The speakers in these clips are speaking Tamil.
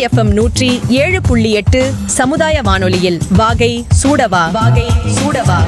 எஃப்எம் நூற்றி ஏழு புள்ளி எட்டு சமுதாய வானொலியில் வாகை சூடவா வாகை சூடவா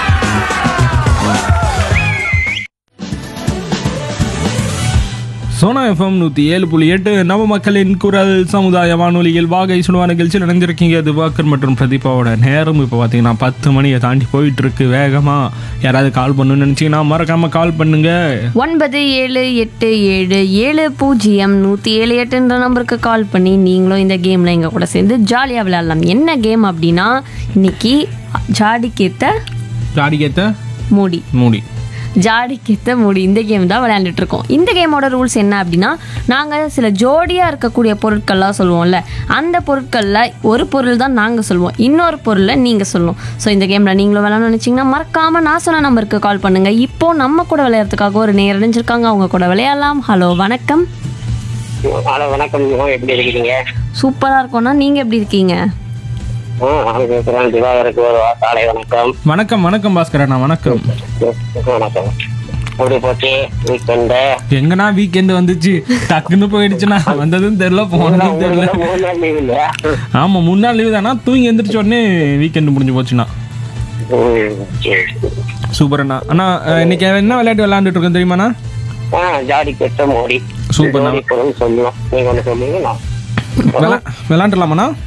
சோனா எஃப்எம் நூற்றி ஏழு புள்ளி எட்டு நவ மக்களின் குரல் சமுதாய வானொலியில் வாகை சுடுவா நிகழ்ச்சியில் இணைஞ்சிருக்கீங்க திவாகர் மற்றும் பிரதீபாவோட நேரம் இப்போ பார்த்தீங்கன்னா பத்து மணியை தாண்டி போயிட்டு இருக்கு வேகமாக யாராவது கால் பண்ணணும்னு நினச்சிங்கன்னா மறக்காமல் கால் பண்ணுங்க ஒன்பது ஏழு எட்டு ஏழு ஏழு பூஜ்ஜியம் நூற்றி ஏழு எட்டுன்ற நம்பருக்கு கால் பண்ணி நீங்களும் இந்த கேமில் எங்கள் கூட சேர்ந்து ஜாலியாக விளையாடலாம் என்ன கேம் அப்படின்னா இன்னைக்கு ஜாடிக்கேத்த ஜாடிக்கேத்த மூடி மூடி ஜாடிக்கேத்த மூடி இந்த கேம் தான் விளையாண்டுட்டு இருக்கோம் இந்த கேமோட ரூல்ஸ் என்ன அப்படின்னா நாங்கள் சில ஜோடியாக இருக்கக்கூடிய பொருட்கள்லாம் சொல்லுவோம்ல அந்த பொருட்களில் ஒரு பொருள் தான் நாங்கள் சொல்லுவோம் இன்னொரு பொருளை நீங்கள் சொல்லணும் ஸோ இந்த கேமில் நீங்களும் விளையாடணும்னு நினச்சிங்கன்னா மறக்காமல் நான் சொன்ன நம்பருக்கு கால் பண்ணுங்கள் இப்போ நம்ம கூட விளையாடுறதுக்காக ஒரு நேரம் இணைஞ்சிருக்காங்க அவங்க கூட விளையாடலாம் ஹலோ வணக்கம் ஹலோ வணக்கம் ஜிவா எப்படி இருக்கீங்க சூப்பராக இருக்கோம்னா நீங்கள் எப்படி இருக்கீங்க ஆ நான் பேசுகிறேன் திவாகருக்கு ஒரு காலை வணக்கம் வணக்கம் வணக்கம் பாஸ்கரண்ணா வணக்கம் வணக்கம் எப்படி போச்சு வீக்கெண்டு எங்கண்ணா வீக்கெண்டு வந்துச்சு டக்குன்னு போயிடுச்சுண்ணா வந்ததும் தெரில போனதும் தெரில மூணு நாள் லீவ் இல்லையா ஆமாம் முன்னாள் நாள் லீவு தானா தூங்கி எந்திரிச்ச உடனே வீக்கெண்டு முடிஞ்சு போச்சுண்ணா ம், சரி. சூப்பர் அண்ணா அண்ணா அஹ், இன்னைக்கு என்ன விளையாட்டு விளையாண்டுட்டு இருக்கோம் தெரியுமாண்ணா ஆ ஜாடி பெற்ற மோடி சூப்பர் ஜோடி பொருள் சொல்லணும் நீங்க ஒன்று சொல்லுங்க நான் விளா விளையாண்டுலாமாண்ணா